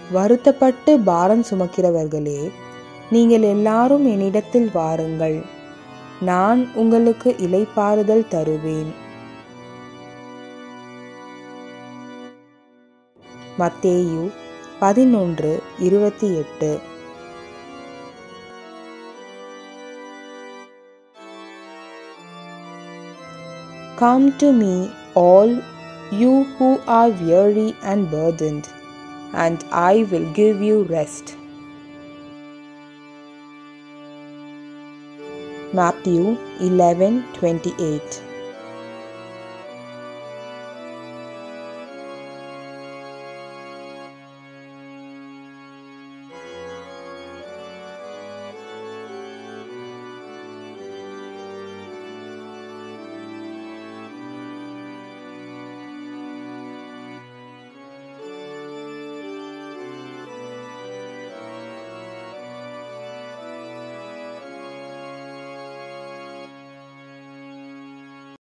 வருத்தப்பட்டு பாரம் சுமக்கிறவர்களே நீங்கள் எல்லாரும் என்னிடத்தில் வாருங்கள் நான் உங்களுக்கு இலைப்பாறுதல் தருவேன் மத்தேயு பதினொன்று இருபத்தி எட்டு Come to me, all you who are weary and burdened, and I will give you rest. Matthew 11:28